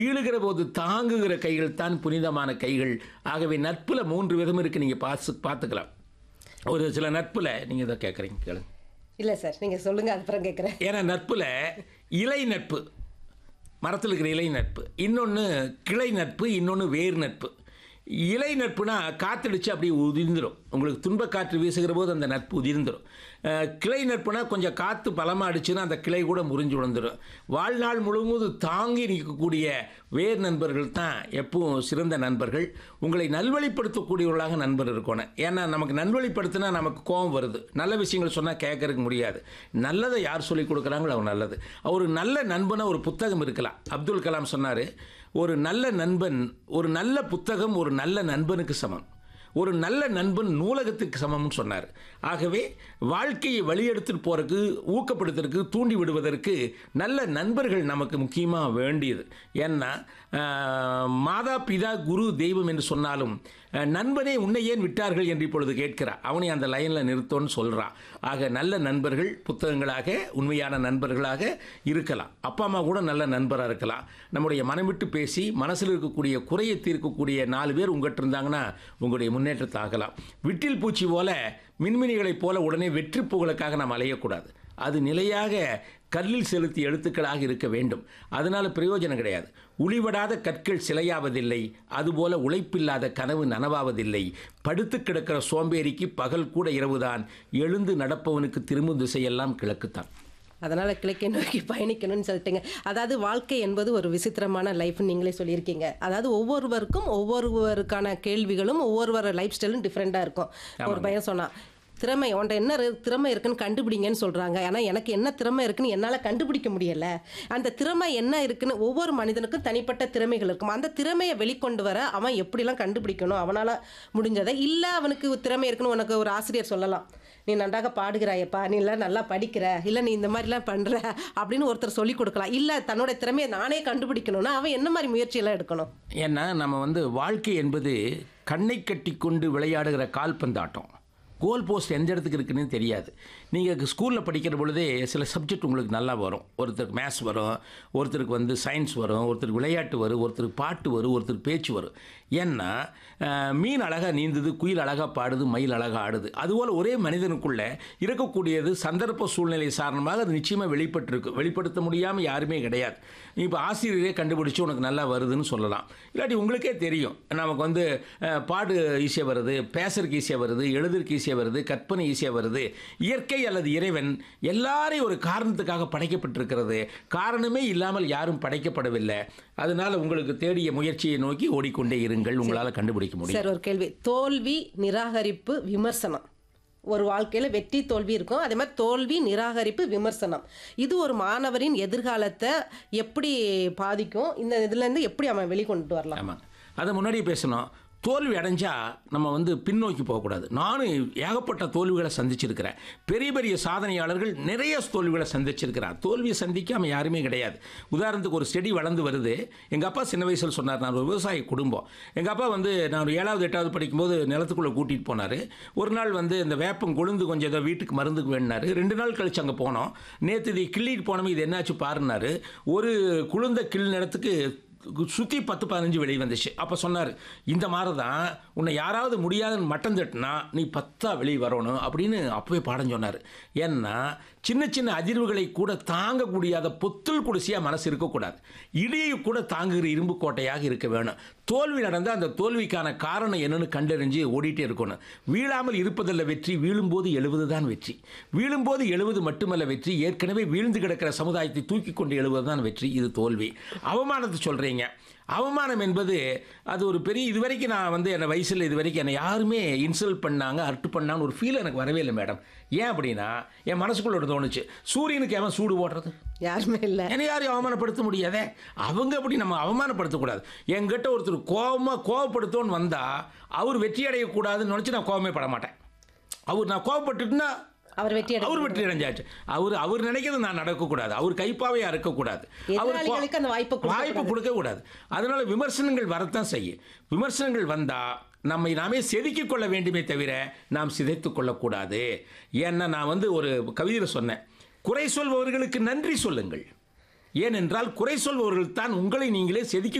ஈழுகிற போது தாங்குகிற கைகள் தான் புனிதமான கைகள் ஆகவே நட்புல மூன்று விதம் இருக்கு நீங்க பார்த்து பார்த்துக்கலாம் ஒரு சில நட்புல நீங்க இதை கேட்குறீங்க கேளுங்க இல்லை சார் நீங்கள் சொல்லுங்கள் அதுக்கப்புறம் கேட்குறேன் ஏன்னா நட்புல இலை நட்பு மரத்தில் இருக்கிற இலை நட்பு இன்னொன்று கிளை நட்பு இன்னொன்று வேர் நட்பு இலை நட்புனா காத்தடிச்சு அப்படியே உதிர்ந்துடும் உங்களுக்கு துன்ப காற்று வீசுகிற போது அந்த நட்பு உதிர்ந்துடும் அஹ், கிளை நட்புனா கொஞ்சம் காற்று பலமாக அடிச்சுன்னா அந்த கிளை கூட முறிஞ்சு விழுந்துடும் வாழ்நாள் முழுவதும் தாங்கி நிற்கக்கூடிய வேர் நண்பர்கள் தான் எப்பவும் சிறந்த நண்பர்கள் உங்களை நல்வழிப்படுத்தக்கூடியவர்களாக நண்பர் இருக்கணும் ஏன்னா நமக்கு நல்வழிப்படுத்தினா நமக்கு கோபம் வருது நல்ல விஷயங்கள் சொன்னால் கேட்கறதுக்கு முடியாது நல்லதை யார் சொல்லிக் கொடுக்குறாங்களோ அவங்க நல்லது ஒரு நல்ல நண்பனை ஒரு புத்தகம் இருக்கலாம் அப்துல் கலாம் சொன்னார் ஒரு நல்ல நண்பன் ஒரு நல்ல புத்தகம் ஒரு நல்ல நண்பனுக்கு சமம் ஒரு நல்ல நண்பன் நூலகத்துக்கு சமம்னு சொன்னார் ஆகவே வாழ்க்கையை வழியெடுத்துட்டு போறதுக்கு ஊக்கப்படுத்துறதுக்கு தூண்டி விடுவதற்கு நல்ல நண்பர்கள் நமக்கு முக்கியமாக வேண்டியது ஏன்னா ஆஹ், மாதா பிதா குரு தெய்வம் என்று சொன்னாலும் அஹ், நண்பனே உன்னை ஏன் விட்டார்கள் என்று இப்பொழுது கேட்கிறார் அவனை அந்த லைனில் நிறுத்தோன்னு சொல்கிறான் ஆக நல்ல நண்பர்கள் புத்தகங்களாக உண்மையான நண்பர்களாக இருக்கலாம் அப்பா அம்மா கூட நல்ல நண்பராக இருக்கலாம் நம்முடைய மனம் விட்டு பேசி மனசில் இருக்கக்கூடிய குறையை தீர்க்கக்கூடிய நாலு பேர் உங்கள்கிட்ட இருந்தாங்கன்னா உங்களுடைய முன்னேற்றத்தை ஆகலாம் விட்டில் பூச்சி போல மின்மினிகளைப் போல உடனே வெற்றி புகழுக்காக நாம் அலையக்கூடாது அது நிலையாக கல்லில் செலுத்திய எழுத்துக்களாக இருக்க வேண்டும் அதனால பிரயோஜனம் கிடையாது உளிவடாத கற்கள் சிலையாவதில்லை அதுபோல உழைப்பில்லாத கனவு நனவாவதில்லை படுத்து கிடக்கிற சோம்பேறிக்கு பகல் கூட இரவுதான் எழுந்து நடப்பவனுக்கு திரும்பும் திசையெல்லாம் கிழக்குத்தான் அதனால் கிழக்கை நோக்கி பயணிக்கணும்னு சொல்லிட்டீங்க அதாவது வாழ்க்கை என்பது ஒரு விசித்திரமான லைஃப்னு நீங்களே சொல்லியிருக்கீங்க அதாவது ஒவ்வொருவருக்கும் ஒவ்வொருவருக்கான கேள்விகளும் ஒவ்வொருவர் லைஃப் ஸ்டைலும் டிஃப்ரெண்ட்டாக இருக்கும் ஒரு பையன் சொன்னான் திறமை உன்ட்ட என்ன இரு- திறமை இருக்குன்னு கண்டுபிடிங்கன்னு சொல்கிறாங்க ஆனால் எனக்கு என்ன திறமை இருக்குன்னு என்னால் கண்டுபிடிக்க முடியல அந்த திறமை என்ன இருக்குன்னு ஒவ்வொரு மனிதனுக்கும் தனிப்பட்ட திறமைகள் இருக்கும் அந்த திறமையை வெளிக்கொண்டு வர அவன் எப்படிலாம் கண்டுபிடிக்கணும் அவனால் முடிஞ்சதை இல்லை அவனுக்கு திறமை இருக்குன்னு உனக்கு ஒரு ஆசிரியர் சொல்லலாம் நீ நன்றாக பாடுகிறாயப்பா நீ எல்லாம் நல்லா படிக்கிற இல்லை நீ இந்த மாதிரிலாம் பண்ணுற அப்படின்னு ஒருத்தர் சொல்லி கொடுக்கலாம் இல்லை தன்னோட திறமையை நானே கண்டுபிடிக்கணும்னா அவன் என்ன மாதிரி முயற்சியெல்லாம் எடுக்கணும் ஏன்னா நம்ம வந்து வாழ்க்கை என்பது கண்ணை கட்டி கொண்டு விளையாடுகிற கால்பந்தாட்டம் கோல் போஸ்ட் எந்த இடத்துக்கு இருக்குன்னு தெரியாது நீங்கள் ஸ்கூலில் படிக்கிற பொழுதே சில சப்ஜெக்ட் உங்களுக்கு நல்லா வரும் ஒருத்தருக்கு மேத்ஸ் வரும் ஒருத்தருக்கு வந்து சயின்ஸ் வரும் ஒருத்தருக்கு விளையாட்டு வரும் ஒருத்தருக்கு பாட்டு வரும் ஒருத்தருக்கு பேச்சு வரும் ஏன்னா அஹ், மீன் அழகாக நீந்துது குயில் அழகாக பாடுது மயில் அழகாக ஆடுது அதுபோல் ஒரே மனிதனுக்குள்ள இருக்கக்கூடியது சந்தர்ப்ப சூழ்நிலை காரணமாக அது நிச்சயமாக வெளிப்பட்டிருக்கு வெளிப்படுத்த முடியாமல் யாருமே கிடையாது இப்போ ஆசிரியரே கண்டுபிடிச்சு உனக்கு நல்லா வருதுன்னு சொல்லலாம் இல்லாட்டி உங்களுக்கே தெரியும் நமக்கு வந்து அஹ், பாடு ஈஸியாக வருது பேசுறதுக்கு ஈஸியாக வருது எழுதுறதுக்கு ஈஸியாக வருது கற்பனை ஈஸியாக வருது இயற்கை அல்லது இறைவன் எல்லாரையும் ஒரு காரணத்துக்காக படைக்கப்பட்டிருக்கிறது காரணமே இல்லாமல் யாரும் படைக்கப்படவில்லை அதனால உங்களுக்கு தேடிய முயற்சியை நோக்கி ஓடிக்கொண்டே இருங்கள் உங்களால் கண்டுபிடிக்க முடியும் சார் ஒரு கேள்வி தோல்வி நிராகரிப்பு விமர்சனம் ஒரு வாழ்க்கையில் வெற்றி தோல்வி இருக்கும் அதே மாதிரி தோல்வி நிராகரிப்பு விமர்சனம் இது ஒரு மாணவரின் எதிர்காலத்தை எப்படி பாதிக்கும் இந்த இதுலேருந்து எப்படி அவன் வெளிக்கொண்டு வரலாம் ஆமாம் அதை முன்னாடியே பேசணும் தோல்வி அடைஞ்சா நம்ம வந்து பின்னோக்கி போகக்கூடாது நானும் ஏகப்பட்ட தோல்விகளை சந்திச்சிருக்கிறேன் பெரிய பெரிய சாதனையாளர்கள் நிறைய தோல்விகளை சந்திச்சிருக்கிறார் தோல்வியை சந்திக்காமல் யாருமே கிடையாது உதாரணத்துக்கு ஒரு செடி வளர்ந்து வருது எங்கள் அப்பா சின்ன வயசில் சொன்னார் நான் ஒரு விவசாய குடும்பம் எங்கள் அப்பா வந்து நான் ஒரு ஏழாவது எட்டாவது படிக்கும்போது நிலத்துக்குள்ளே கூட்டிகிட்டு போனார் ஒரு நாள் வந்து இந்த வேப்பம் கொழுந்து கொஞ்சம் ஏதோ வீட்டுக்கு மருந்துக்கு வேணுனாரு ரெண்டு நாள் கழிச்சு அங்கே போனோம் நேற்று இது கிள்ளிட்டு போனோம் இது என்னாச்சு பாருனாரு ஒரு குளுந்த கிள் இடத்துக்கு சுற்றி பத்து பதினஞ்சு வெளியே வந்துச்சு அப்போ சொன்னார் இந்த மாதிரி தான் உன்னை யாராவது முடியாதுன்னு மட்டம் தட்டினா நீ பத்தா வெளியே வரணும் அப்படின்னு அப்பவே பாடம் சொன்னார் ஏன்னா சின்ன சின்ன அதிர்வுகளை கூட தாங்க முடியாத பொத்துள் குடிசையாக மனசு இருக்கக்கூடாது இடியை கூட தாங்குகிற இரும்பு கோட்டையாக இருக்க வேணும் தோல்வி நடந்தால் அந்த தோல்விக்கான காரணம் என்னன்னு கண்டறிஞ்சு ஓடிட்டே இருக்கணும் வீழாமல் இருப்பதில்லை வெற்றி வீழும்போது எழுவது தான் வெற்றி வீழும்போது எழுவது மட்டுமல்ல வெற்றி ஏற்கனவே வீழ்ந்து கிடக்கிற சமுதாயத்தை தூக்கி கொண்டு எழுவது தான் வெற்றி இது தோல்வி அவமானத்தை சொல்கிறீங்க அவமானம் என்பது அது ஒரு பெரிய இது வரைக்கும் நான் வந்து என்னை வயசில் இது வரைக்கும் என்னை யாருமே இன்சல்ட் பண்ணாங்க அர்ட்டு பண்ணாங்கன்னு ஒரு ஃபீல் எனக்கு வரவே இல்லை மேடம் ஏன் அப்படின்னா என் மனசுக்குள்ள ஒரு தோணுச்சு சூரியனுக்கு எவன் சூடு போடுறது யாருமே இல்லை என்னை யாரையும் அவமானப்படுத்த முடியாதே அவங்க அப்படி நம்ம அவமானப்படுத்தக்கூடாது என்கிட்ட ஒருத்தர் கோபமாக கோவப்படுத்தோன்னு வந்தால் அவர் வெற்றி அடையக்கூடாதுன்னு நினச்சி நான் கோவமே பட மாட்டேன் அவர் நான் கோவப்பட்டுட்டுன்னா அவர் வெற்றி அடை அவர் வெற்றி அடைஞ்சாச்சு அவர் அவர் நினைக்கிறது நான் நடக்கக்கூடாது அவர் கைப்பாவையா இருக்கக்கூடாது அவர் கோ- எதிராளிகளுக்கு அந்த வாய்ப்பை கொடுக்க வாய்ப்பு கொடுக்க கூடாது அதனால விமர்சனங்கள் வரத்தான் செய்யும் விமர்சனங்கள் வந்தா நம்மை நாமே செதுக்கிக் கொள்ள வேண்டுமே தவிர நாம் சிதைத்துக் கொள்ளக்கூடாது ஏன்னா நான் வந்து ஒரு கவிதையில் சொன்னேன் குறை சொல்பவர்களுக்கு நன்றி சொல்லுங்கள் ஏனென்றால் குறை சொல்பவர்கள் தான் உங்களை நீங்களே செதுக்கி